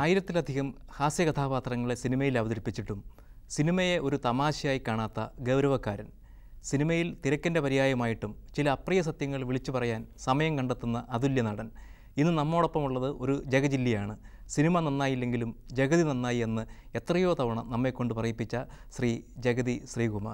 ആയിരത്തിലധികം ഹാസ്യ കഥാപാത്രങ്ങളെ സിനിമയിൽ അവതരിപ്പിച്ചിട്ടും സിനിമയെ ഒരു തമാശയായി കാണാത്ത ഗൗരവക്കാരൻ സിനിമയിൽ തിരക്കിൻ്റെ പര്യായമായിട്ടും ചില അപ്രിയ സത്യങ്ങൾ വിളിച്ചു പറയാൻ സമയം കണ്ടെത്തുന്ന അതുല്യ നടൻ ഇന്ന് നമ്മോടൊപ്പമുള്ളത് ഒരു ജഗജില്ലിയാണ് സിനിമ നന്നായില്ലെങ്കിലും ജഗതി നന്നായി എന്ന് എത്രയോ തവണ നമ്മെക്കൊണ്ട് പറയിപ്പിച്ച ശ്രീ ജഗതി ശ്രീകുമാർ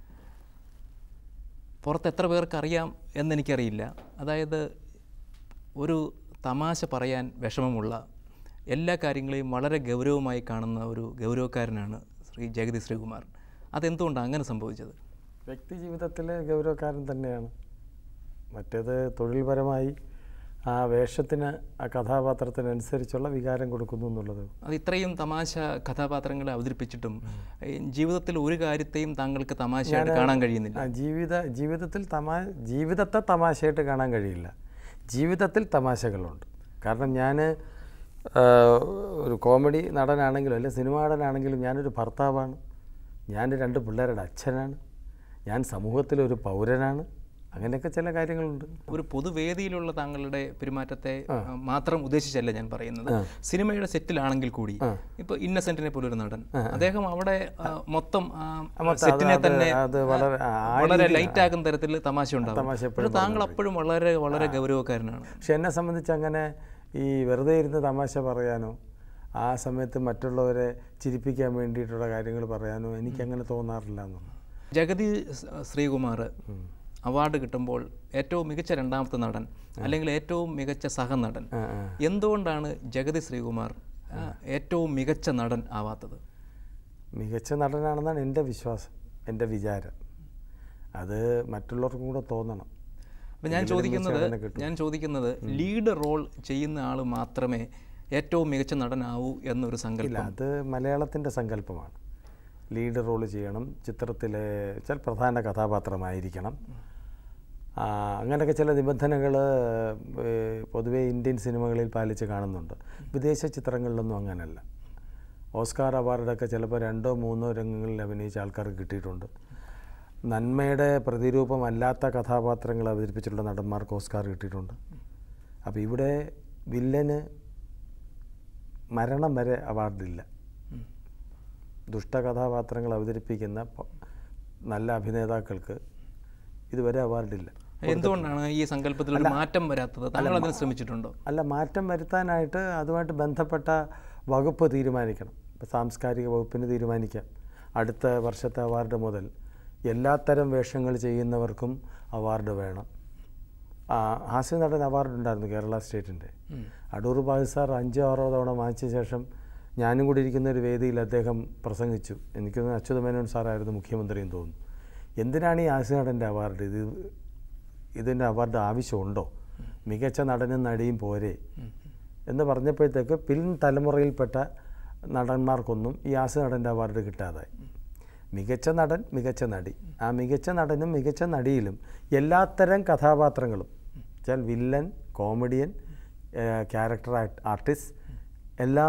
പുറത്ത് എത്ര പേർക്ക് അറിയാം എന്നെനിക്കറിയില്ല അതായത് ഒരു തമാശ പറയാൻ വിഷമമുള്ള എല്ലാ കാര്യങ്ങളെയും വളരെ ഗൗരവമായി കാണുന്ന ഒരു ഗൗരവക്കാരനാണ് ശ്രീ ജഗതി ശ്രീകുമാർ അതെന്തുകൊണ്ടാണ് അങ്ങനെ സംഭവിച്ചത് വ്യക്തി ജീവിതത്തിലെ ഗൗരവക്കാരൻ തന്നെയാണ് മറ്റേത് തൊഴിൽപരമായി ആ വേഷത്തിന് ആ കഥാപാത്രത്തിനനുസരിച്ചുള്ള വികാരം കൊടുക്കുന്നു എന്നുള്ളത് അത് ഇത്രയും തമാശ കഥാപാത്രങ്ങളെ അവതരിപ്പിച്ചിട്ടും ഈ ജീവിതത്തിൽ ഒരു കാര്യത്തെയും താങ്കൾക്ക് തമാശയായിട്ട് കാണാൻ കഴിയുന്നില്ല ആ ജീവിത ജീവിതത്തിൽ തമാ ജീവിതത്തെ തമാശയായിട്ട് കാണാൻ കഴിയില്ല ജീവിതത്തിൽ തമാശകളുണ്ട് കാരണം ഞാൻ ഒരു കോമഡി നടനാണെങ്കിലും അല്ലെങ്കിൽ സിനിമാ നടനാണെങ്കിലും ഞാനൊരു ഭർത്താവാണ് ഞാൻ രണ്ട് പിള്ളേരുടെ അച്ഛനാണ് ഞാൻ സമൂഹത്തിലൊരു പൗരനാണ് അങ്ങനെയൊക്കെ ചില കാര്യങ്ങളുണ്ട് ഒരു പൊതുവേദിയിലുള്ള താങ്കളുടെ പെരുമാറ്റത്തെ ആ, മാത്രം ഉദ്ദേശിച്ചല്ല ഞാൻ പറയുന്നത് സിനിമയുടെ സെറ്റിലാണെങ്കിൽ കൂടി ഇപ്പൊ ഇന്നസെന്റിനെ പോലൊരു നടൻ അദ്ദേഹം അവിടെ ആ, മൊത്തം ആ, സെറ്റിനെ തന്നെ അത് വളരെ ആ, ആ വളരെ ലൈറ്റ് ആക്കുന്ന തരത്തിൽ തമാശ ഉണ്ടാവും തമാശ പക്ഷെ താങ്കൾ അപ്പോഴും വളരെ വളരെ ഗൗരവക്കാരനാണ് പക്ഷെ എന്നെ സംബന്ധിച്ച് അങ്ങനെ ഈ വെറുതെ ഇരുന്ന് തമാശ പറയാനോ ആ സമയത്ത് മറ്റുള്ളവരെ ചിരിപ്പിക്കാൻ വേണ്ടിയിട്ടുള്ള കാര്യങ്ങൾ പറയാനോ എനിക്കങ്ങനെ തോന്നാറില്ല എന്നുള്ളത് ജഗതി സ്- ശ്രീകുമാർ അവാർഡ് കിട്ടുമ്പോൾ ഏറ്റവും മികച്ച രണ്ടാമത്തെ നടൻ അല്ലെങ്കിൽ ഏറ്റവും മികച്ച സഹനടൻ ആ, ആ. എന്തുകൊണ്ടാണ് ജഗതി ശ്രീകുമാർ ആ, ഏറ്റവും മികച്ച നടൻ ആവാത്തത് മികച്ച നടനാണെന്നാണ് എൻ്റെ വിശ്വാസം എൻ്റെ വിചാരം അത് മറ്റുള്ളവർക്കും കൂടെ തോന്നണം അപ്പം ഞാൻ ചോദിക്കുന്നത് നടനെ കിട്ടും. ഞാൻ ചോദിക്കുന്നത് ലീഡ് റോൾ ചെയ്യുന്ന ആൾ മാത്രമേ ഏറ്റവും മികച്ച നടനാവൂ എന്നൊരു ഇല്ല സങ്കല്പം അത് മലയാളത്തിൻ്റെ സങ്കല്പമാണ് ലീഡ് റോൾ ചെയ്യണം ചിത്രത്തിലെ ചില പ്രധാന കഥാപാത്രമായിരിക്കണം ആ, അങ്ങനെയൊക്കെ ചില നിബന്ധനകൾ പൊതുവേ ഇന്ത്യൻ സിനിമകളിൽ പാലിച്ച് കാണുന്നുണ്ട് വിദേശ ചിത്രങ്ങളിലൊന്നും അങ്ങനല്ല ഓസ്കാർ അവാർഡൊക്കെ ചിലപ്പോൾ രണ്ടോ മൂന്നോ രംഗങ്ങളിൽ അഭിനയിച്ച ആൾക്കാർക്ക് കിട്ടിയിട്ടുണ്ട് നന്മയുടെ പ്രതിരൂപമല്ലാത്ത കഥാപാത്രങ്ങൾ അവതരിപ്പിച്ചിട്ടുള്ള നടന്മാർക്ക് ഓസ്കാർ കിട്ടിയിട്ടുണ്ട് അപ്പോൾ ഇവിടെ വില്ലന് മരണം വരെ അവാർഡില്ല ദുഷ്ടകഥാപാത്രങ്ങൾ അവതരിപ്പിക്കുന്ന പ- നല്ല അഭിനേതാക്കൾക്ക് ഇതുവരെ അവാർഡില്ല എന്തുകൊണ്ടാണ് ഈ സങ്കല്പത്തിൽ ഒരു മാറ്റം വരാത്തത് താങ്കൾ അതിന് ശ്രമിച്ചിട്ടുണ്ടോ അല്ല മാറ്റം വരുത്താനായിട്ട് അതുമായിട്ട് ബന്ധപ്പെട്ട വകുപ്പ് തീരുമാനിക്കണം ഇപ്പോൾ സാംസ്കാരിക വകുപ്പിന് തീരുമാനിക്കാം അടുത്ത വർഷത്തെ അവാർഡ് മുതൽ എല്ലാത്തരം വേഷങ്ങൾ ചെയ്യുന്നവർക്കും അവാർഡ് വേണം ആ, ഹാസ്യ നടൻ അവാർഡ് ഉണ്ടായിരുന്നു കേരള സ്റ്റേറ്റിൻ്റെ അടൂർ ബാബു സാർ അഞ്ചോ ആറോ തവണ വാങ്ങിച്ച ശേഷം ഞാനും കൂടി ഇരിക്കുന്ന ഒരു വേദിയിൽ അദ്ദേഹം പ്രസംഗിച്ചു എനിക്കൊന്ന് അച്യുത മേനോൻ സാറായിരുന്നു മുഖ്യമന്ത്രിയും തോന്നുന്നു എന്തിനാണ് ഈ ഹാസ്യ നടൻ്റെ അവാർഡ് ഇത് ഇതിൻ്റെ അവാർഡ് ആവശ്യമുണ്ടോ മികച്ച നടനും നടിയും പോരെ എന്ന് പറഞ്ഞപ്പോഴത്തേക്ക് പിൻ തലമുറയിൽപ്പെട്ട നടന്മാർക്കൊന്നും ഈ ഹാസ്യ നടൻ്റെ അവാർഡ് കിട്ടാതായി മികച്ച നടൻ മികച്ച നടി ആ മികച്ച നടനും മികച്ച നടിയിലും എല്ലാത്തരം കഥാപാത്രങ്ങളും വെച്ചാൽ വില്ലൻ കോമഡിയൻ ക്യാരക്ടർ ആർട്ടിസ്റ്റ് എല്ലാ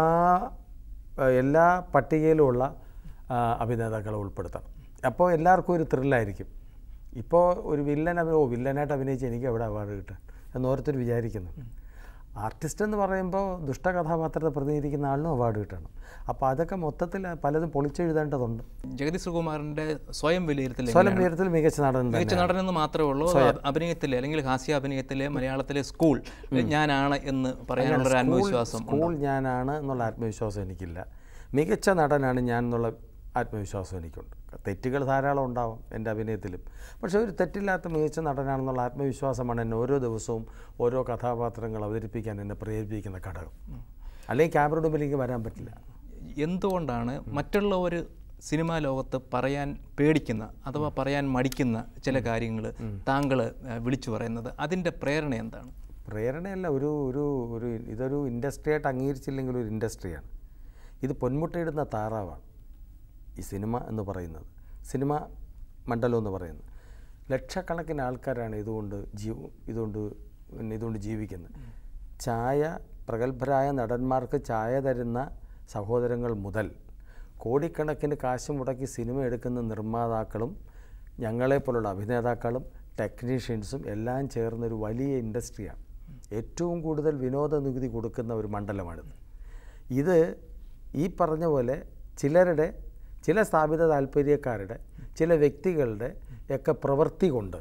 ഏഹ് എല്ലാ പട്ടികയിലുമുള്ള ആ, അഭിനേതാക്കളെ ഉൾപ്പെടുത്തണം അപ്പോൾ എല്ലാവർക്കും ഒരു ത്രില്ലായിരിക്കും ഇപ്പോൾ ഒരു വില്ലൻ അഭി ഓ വില്ലനായിട്ട് അഭിനയിച്ച് എനിക്ക് എവിടെ അവാർഡ് കിട്ടാൻ എന്ന് ഓരോരുത്തർ വിചാരിക്കുന്നു ആർട്ടിസ്റ്റ് എന്ന് പറയുമ്പോൾ ദുഷ്ടകഥാപാത്രത്തെ പ്രതിനിധീകരിക്കുന്ന ആളിനും അവാർഡ് കിട്ടണം അപ്പോൾ അതൊക്കെ മൊത്തത്തിൽ പലതും പൊളിച്ചെഴുതേണ്ടതുണ്ട് ജഗതി ശ്രീകുമാറിന്റെ സ്വയം വിലയിരുത്തൽ സ്വലം ഉയരത്തിൽ മികച്ച നടൻ തന്നെ മികച്ച നടനെന്ന് മാത്രമേ ഉള്ളൂ അത് അഭിനയത്തിലെ അല്ലെങ്കിൽ ഹാസ്യ അഭിനയത്തിലെ മലയാളത്തിലെ സ്കൂൾ ഞാനാണ് എന്ന് പറയാനുള്ള ഒരു ആത്മവിശ്വാസം സ്കൂൾ ഞാനാണ് എന്നുള്ള ആത്മവിശ്വാസം എനിക്കില്ല മികച്ച നടനാണ് ഞാൻ എന്നുള്ള ആത്മവിശ്വാസം എനിക്കുണ്ട് തെറ്റുകൾ ധാരാളം ഉണ്ടാവും എൻ്റെ അഭിനയത്തിലും പക്ഷേ ഒരു തെറ്റില്ലാത്ത മികച്ച നടനാണെന്നുള്ള ആത്മവിശ്വാസമാണ് എന്നെ ഓരോ ദിവസവും ഓരോ കഥാപാത്രങ്ങൾ അവതരിപ്പിക്കാൻ എന്നെ പ്രേരിപ്പിക്കുന്ന ഘടകം അല്ലെങ്കിൽ ക്യാമറയുടെ മുമ്പിലേക്ക് വരാൻ പറ്റില്ല എന്തുകൊണ്ടാണ് മറ്റുള്ള ഒരു സിനിമാ ലോകത്ത് പറയാൻ പേടിക്കുന്ന അഥവാ പറയാൻ മടിക്കുന്ന ചില കാര്യങ്ങൾ താങ്കൾ വിളിച്ചു പറയുന്നത് അതിൻ്റെ പ്രേരണ എന്താണ് പ്രേരണയല്ല ഒരു ഒരു ഒരു ഇതൊരു ഇൻഡസ്ട്രിയായിട്ട് അംഗീകരിച്ചില്ലെങ്കിൽ ഒരു ഇൻഡസ്ട്രിയാണ് ഇത് പൊന്മുട്ടയിടുന്ന താറാവാണ് ഈ സിനിമ എന്ന് പറയുന്നത് സിനിമ മണ്ഡലം എന്ന് പറയുന്നത് ലക്ഷക്കണക്കിന് ആൾക്കാരാണ് ഇതുകൊണ്ട് ജീവ ഇതുകൊണ്ട് പിന്നെ ഇതുകൊണ്ട് ജീവിക്കുന്നത് ചായ പ്രഗത്ഭരായ നടന്മാർക്ക് ചായ തരുന്ന സഹോദരങ്ങൾ മുതൽ കോടിക്കണക്കിന് കാശ് മുടക്കി സിനിമ എടുക്കുന്ന നിർമ്മാതാക്കളും ഞങ്ങളെപ്പോലുള്ള അഭിനേതാക്കളും ടെക്നീഷ്യൻസും എല്ലാം ചേർന്നൊരു വലിയ ഇൻഡസ്ട്രിയാണ് ഏറ്റവും കൂടുതൽ വിനോദ നികുതി കൊടുക്കുന്ന ഒരു മണ്ഡലമാണിത് ഇത് ഈ പറഞ്ഞ പോലെ ചിലരുടെ ചില സ്ഥാപിത താല്പര്യക്കാരുടെ ചില വ്യക്തികളുടെ ഒക്കെ പ്രവൃത്തി കൊണ്ട്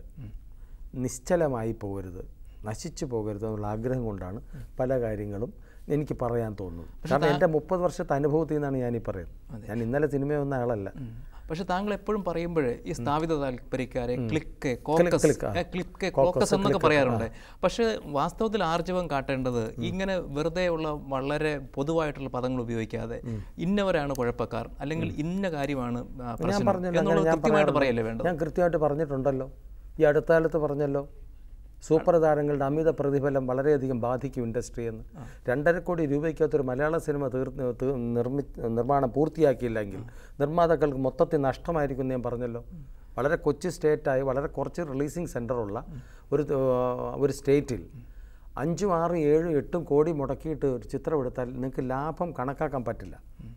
നിശ്ചലമായി പോകരുത് നശിച്ചു പോകരുത് എന്നുള്ള ആഗ്രഹം കൊണ്ടാണ് പല കാര്യങ്ങളും എനിക്ക് പറയാൻ തോന്നുന്നത് കാരണം എൻ്റെ മുപ്പത് വർഷത്തെ അനുഭവത്തിൽ നിന്നാണ് ഞാനീ പറയുന്നത് ഞാൻ ഇന്നലെ സിനിമ വന്ന ആളല്ല പക്ഷെ താങ്കൾ എപ്പോഴും പറയുമ്പോൾ ഈ സ്ഥാപിത താല്പര്യക്കാരെ ക്ലിക്ക് കോക്കസ് ക്ലിക്ക് കോക്കസ് എന്നൊക്കെ പറയാറുണ്ട് പക്ഷെ വാസ്തവത്തിൽ ആർജവം കാട്ടേണ്ടത് ഇങ്ങനെ വെറുതെ ഉള്ള വളരെ പൊതുവായിട്ടുള്ള പദങ്ങൾ ഉപയോഗിക്കാതെ ഇന്നവരാണ് കുഴപ്പക്കാർ അല്ലെങ്കിൽ ഇന്ന കാര്യമാണ് ആ, ഞാൻ പ്രശ്നം പറഞ്ഞല്ലോ എന്നുള്ളത് ഞാൻ കൃത്യമായിട്ട് പറയാറുണ്ട്. പറയല്ലേ വേണ്ടത് ഞാൻ കൃത്യമായിട്ട് പറഞ്ഞിട്ടുണ്ടല്ലോ ഈ അടുത്ത കാലത്ത് പറഞ്ഞല്ലോ സൂപ്പർ താരങ്ങളുടെ അമിത പ്രതിഫലം വളരെയധികം ബാധിക്കും ഇൻഡസ്ട്രി എന്ന് രണ്ടര കോടി രൂപയ്ക്കകത്തൊരു മലയാള സിനിമ തീർന്ന് തീ- നിർമ്മി നിർമ്മാണം പൂർത്തിയാക്കിയില്ലെങ്കിൽ നിർമ്മാതാക്കൾക്ക് മൊത്തത്തിൽ നഷ്ടമായിരിക്കും എന്ന് ഞാൻ പറഞ്ഞല്ലോ വളരെ കൊച്ചു സ്റ്റേറ്റായി വളരെ കുറച്ച് റിലീസിങ് സെൻ്ററുള്ള ഒരു ഏർ, ഒരു സ്റ്റേറ്റിൽ അഞ്ചും ആറും ഏഴും എട്ടും കോടി മുടക്കിയിട്ട് ഒരു ചിത്രം എടുത്താൽ നിങ്ങൾക്ക് ലാഭം കണക്കാക്കാൻ പറ്റില്ല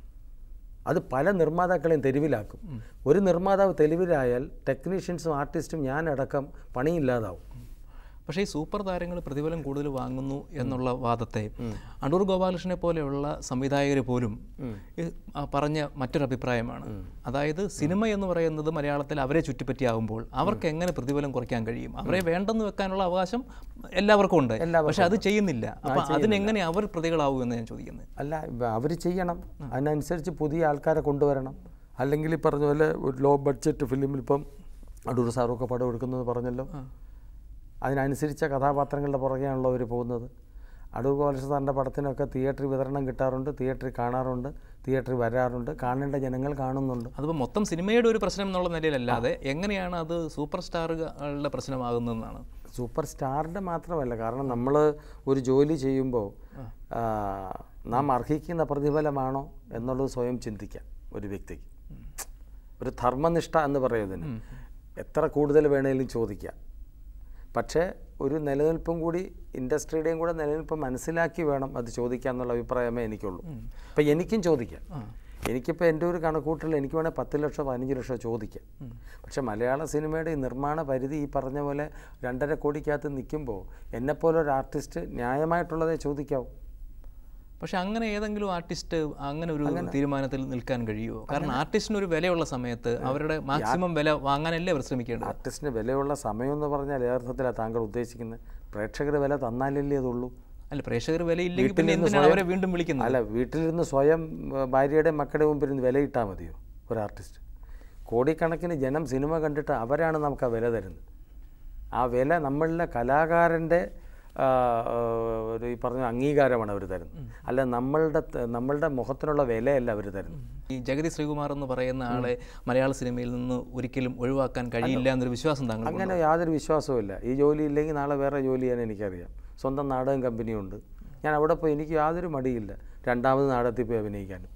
അത് പല നിർമ്മാതാക്കളെയും തെരുവിലാക്കും ഒരു നിർമ്മാതാവ് തെരുവിലായാൽ ടെക്നീഷ്യൻസും ആർട്ടിസ്റ്റും ഞാനടക്കം പണിയില്ലാതാവും പക്ഷേ ഈ സൂപ്പർ താരങ്ങൾ പ്രതിഫലം കൂടുതൽ വാങ്ങുന്നു എന്നുള്ള വാദത്തെ അടൂർ ഗോപാലകൃഷ്ണനെ പോലെയുള്ള സംവിധായകർ പോലും ഈ, ആ, പറഞ്ഞ മറ്റൊരു അഭിപ്രായമാണ് അതായത് സിനിമ എന്ന് പറയുന്നത് മലയാളത്തിൽ അവരെ ചുറ്റിപ്പറ്റിയാകുമ്പോൾ അവർക്ക് എങ്ങനെ പ്രതിഫലം കുറയ്ക്കാൻ കഴിയും അവരെ വേണ്ടെന്ന് വെക്കാനുള്ള അവകാശം എല്ലാവർക്കും ഉണ്ട് പക്ഷെ അത് ചെയ്യുന്നില്ല അപ്പൊ അതിനെങ്ങനെ അവർ പ്രതികളാവൂ എന്ന് ഞാൻ ചോദിക്കുന്നത് അല്ല അവർ ചെയ്യണം അതിനനുസരിച്ച് പുതിയ ആൾക്കാരെ കൊണ്ടുവരണം അല്ലെങ്കിൽ ഈ പറഞ്ഞ പോലെ ഒരു ലോ ബഡ്ജറ്റ് ഫിലിമിൽ ഇപ്പം അടൂർ സാറൊക്കെ പടം എടുക്കുന്നത് പറഞ്ഞല്ലോ അതിനനുസരിച്ച കഥാപാത്രങ്ങളുടെ പുറകെയാണല്ലോ അവർ പോകുന്നത് അടൂർ ഗോപാലകൃഷ്ണ സാറിൻ്റെ പടത്തിനൊക്കെ തിയേറ്ററിൽ വിതരണം കിട്ടാറുണ്ട് തിയേറ്ററിൽ കാണാറുണ്ട് തിയേറ്ററിൽ വരാറുണ്ട് കാണേണ്ട ജനങ്ങൾ കാണുന്നുണ്ട് അതിപ്പോൾ മൊത്തം സിനിമയുടെ ഒരു പ്രശ്നം എന്നുള്ള നിലയിലല്ലാതെ എങ്ങനെയാണ് അത് സൂപ്പർ സ്റ്റാറുകളുടെ പ്രശ്നമാകുന്നതെന്നാണ് സൂപ്പർ സ്റ്റാറിൻ്റെ മാത്രമല്ല കാരണം നമ്മൾ ഒരു ജോലി ചെയ്യുമ്പോൾ ആ, നാം അർഹിക്കുന്ന പ്രതിഫലമാണോ എന്നുള്ളത് സ്വയം ചിന്തിക്കാം ഒരു വ്യക്തിക്ക് ഒരു ധർമ്മനിഷ്ഠ എന്ന് പറയുന്നതിന് എത്ര കൂടുതൽ വേണേലും ചോദിക്കാം പക്ഷേ ഒരു നിലനിൽപ്പും കൂടി ഇൻഡസ്ട്രിയുടെയും കൂടെ നിലനിൽപ്പ് മനസ്സിലാക്കി വേണം അത് ചോദിക്കുക എന്നുള്ള അഭിപ്രായമേ എനിക്കുള്ളൂ അപ്പം എനിക്കും ചോദിക്കാം എനിക്കിപ്പോൾ എൻ്റെ ഒരു കണക്കൂട്ടൽ എനിക്ക് വേണേൽ പത്ത് ലക്ഷമോ പതിനഞ്ച് ലക്ഷമോ ചോദിക്കാം പക്ഷേ മലയാള സിനിമയുടെ ഈ നിർമ്മാണ പരിധി ഈ പറഞ്ഞ പോലെ രണ്ടര കോടിക്കകത്ത് നിൽക്കുമ്പോൾ എന്നെപ്പോലെ ഒരു ആർട്ടിസ്റ്റ് ന്യായമായിട്ടുള്ളതേ ചോദിക്കാവൂ പക്ഷെ അങ്ങനെ ഏതെങ്കിലും ആർട്ടിസ്റ്റ് അങ്ങനെ ഒരു തീരുമാനത്തിൽ നിൽക്കാൻ കഴിയുമോ കാരണം ആർട്ടിസ്റ്റിന് ഒരു വിലയുള്ള സമയത്ത് അവരുടെ മാക്സിമം വില വാങ്ങാനല്ലേ അവർ ശ്രമിക്കേണ്ടത് ആർട്ടിസ്റ്റിന് വിലയുള്ള സമയം എന്ന് പറഞ്ഞാൽ യഥാർത്ഥത്തിലാണ് താങ്കൾ ഉദ്ദേശിക്കുന്നത് പ്രേക്ഷകർ വില തന്നാലല്ലേ അതുള്ളൂ അല്ല പ്രേക്ഷകർ വിലയില്ലെങ്കിൽ പിന്നെ എന്തിനാണ് അവരെ വീണ്ടും വിളിക്കുന്നത് അല്ല വീട്ടിലിരുന്ന് സ്വയം ഏർ, ഭാര്യയുടെ മക്കളുടെ മുമ്പിൽ ഇരുന്ന് വിലയിട്ടാൽ മതിയോ ഒരു ആർട്ടിസ്റ്റ് കോടിക്കണക്കിന് ജനം സിനിമ കണ്ടിട്ട് അവരാണ് നമുക്ക് ആ വില തരുന്നത് ആ വില നമ്മളിലെ കലാകാരൻ്റെ ആ, ആ, ഒരു ഈ പറഞ്ഞ അംഗീകാരമാണ് അവർ തരുന്നത് അല്ല നമ്മളുടെ ത- നമ്മളുടെ മുഖത്തിനുള്ള വിലയല്ല അവർ തരുന്നത് ഈ ജഗതി ശ്രീകുമാർ എന്ന് പറയുന്ന ആളെ മലയാള സിനിമയിൽ നിന്ന് ഒരിക്കലും ഒഴിവാക്കാൻ കഴിയില്ല എന്നൊരു വിശ്വാസം താങ്കൾ അങ്ങനെ യാതൊരു വിശ്വാസവും ഇല്ല ഈ ജോലി ഇല്ലെങ്കിൽ നാളെ വേറെ ജോലി ചെയ്യാൻ എനിക്കറിയാം സ്വന്തം നാടകം കമ്പനിയുണ്ട് ഞാൻ അവിടെ പോയി എനിക്ക് യാതൊരു മടിയില്ല രണ്ടാമത് നാടകത്തിൽ പോയി അഭിനയിക്കാനും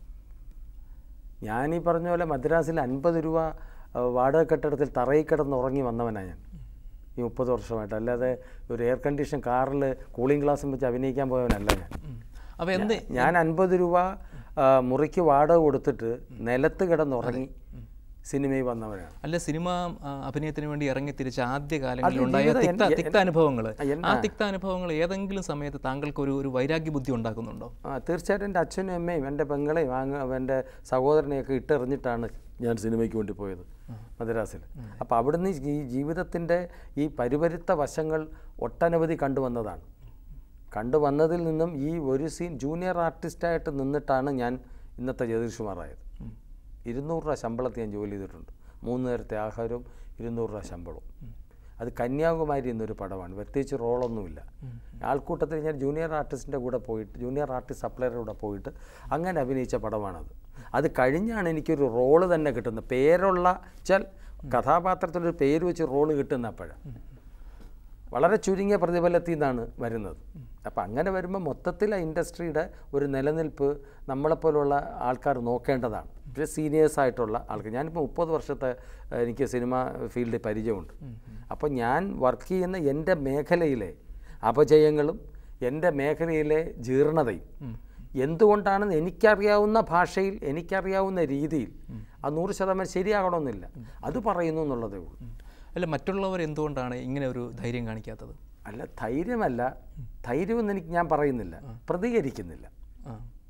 ഞാൻ ഈ പറഞ്ഞ പോലെ മദ്രാസിൽ അൻപത് രൂപ ആ, വാടക കെട്ടിടത്തിൽ തറയിൽ കിടന്ന് ഉറങ്ങി വന്നവനാണ് ഞാൻ ഈ മുപ്പത് വർഷമായിട്ട് അല്ലാതെ ഒരു എയർ കണ്ടീഷൻ കാറിൽ കൂളിംഗ് ഗ്ലാസും വെച്ച് അഭിനയിക്കാൻ പോയവനല്ല ഞാൻ അപ്പോൾ എന്ത് ഞാൻ അൻപത് രൂപ ആ, മുറിക്ക് വാടക കൊടുത്തിട്ട് നിലത്ത് കിടന്നുറങ്ങി സിനിമയിൽ വന്നവനാണ് അല്ല സിനിമ ആ, അഭിനയത്തിന് വേണ്ടി ഇറങ്ങി തിരിച്ച ആദ്യ കാലങ്ങളിൽ അത് ഉണ്ടായ ജീവിതം തിക്ത എൻ- തിക്ത അനുഭവങ്ങൾ എൻ- ആ തിക്ത അനുഭവങ്ങൾ ഏതെങ്കിലും സമയത്ത് താങ്കൾക്ക് ഒരു ഒരു വൈരാഗ്യ ബുദ്ധി ഉണ്ടാക്കുന്നുണ്ടോ ആ തീർച്ചയായിട്ടും എൻ്റെ അച്ഛനും അമ്മയും എൻ്റെ പെങ്ങളെയും അങ്ങ് എൻ്റെ സഹോദരനെയൊക്കെ ഇട്ടെറിഞ്ഞിട്ടാണ് ഞാൻ സിനിമയ്ക്ക് വേണ്ടി പോയത് മദ്രാസിൽ അപ്പോൾ അവിടുന്ന് ഈ ജീവിതത്തിൻ്റെ ഈ പരിപരുത്ത വശങ്ങൾ ഒട്ടനവധി കണ്ടുവന്നതാണ് കണ്ടുവന്നതിൽ നിന്നും ഈ ഒരു സീൻ ജൂനിയർ ആർട്ടിസ്റ്റായിട്ട് നിന്നിട്ടാണ് ഞാൻ ഇന്നത്തെ ജ്യോതിഷുമാറായത് ഇരുന്നൂറ് രൂപ ശമ്പളത്തിൽ ഞാൻ ജോലി ചെയ്തിട്ടുണ്ട് മൂന്ന് നേരത്തെ ആഹാരവും ഇരുന്നൂറ് രൂപ ശമ്പളവും അത് കന്യാകുമാരി എന്നൊരു പടമാണ് പ്രത്യേകിച്ച് റോളൊന്നുമില്ല ആൾക്കൂട്ടത്തിൽ ഞാൻ ജൂനിയർ ആർട്ടിസ്റ്റിൻ്റെ കൂടെ പോയിട്ട് ജൂനിയർ ആർട്ടിസ്റ്റ് സപ്ലയറുടെ കൂടെ പോയിട്ട് അങ്ങനെ അഭിനയിച്ച പടമാണത് അത് കഴിഞ്ഞാണ് എനിക്കൊരു റോള് തന്നെ കിട്ടുന്നത് പേരുള്ള വെച്ചാൽ കഥാപാത്രത്തിനൊരു പേര് വെച്ച് റോള് കിട്ടുന്ന അപ്പോഴാണ് വളരെ ചുരുങ്ങിയ പ്രതിഫലത്തിൽ നിന്നാണ് വരുന്നത് അപ്പം അങ്ങനെ വരുമ്പോൾ മൊത്തത്തിൽ ആ ഇൻഡസ്ട്രിയുടെ ഒരു നിലനിൽപ്പ് നമ്മളെപ്പോലുള്ള ആൾക്കാർ നോക്കേണ്ടതാണ് പക്ഷേ സീനിയേഴ്സ് ആയിട്ടുള്ള ആൾക്കാർ ഞാനിപ്പോൾ മുപ്പത് വർഷത്തെ ഏഹ്, എനിക്ക് സിനിമ ഫീൽഡിൽ പരിചയമുണ്ട് അപ്പോൾ ഞാൻ വർക്ക് ചെയ്യുന്ന എൻ്റെ മേഖലയിലെ അപജയങ്ങളും എൻ്റെ മേഖലയിലെ ജീർണതയും എന്തുകൊണ്ടാണെന്ന് എനിക്കറിയാവുന്ന ഭാഷയിൽ എനിക്കറിയാവുന്ന രീതിയിൽ ആ നൂറ് ശതമാനം ശരിയാകണമെന്നില്ല അത് പറയുന്നു എന്നുള്ളതേ ഉള്ളൂ അല്ല മറ്റുള്ളവർ എന്തുകൊണ്ടാണ് ഇങ്ങനെ ഒരു ധൈര്യം കാണിക്കാത്തത് അല്ല ധൈര്യമല്ല ധൈര്യമെന്ന് എനിക്ക് ഞാൻ പറയുന്നില്ല പ്രതികരിക്കുന്നില്ല ആ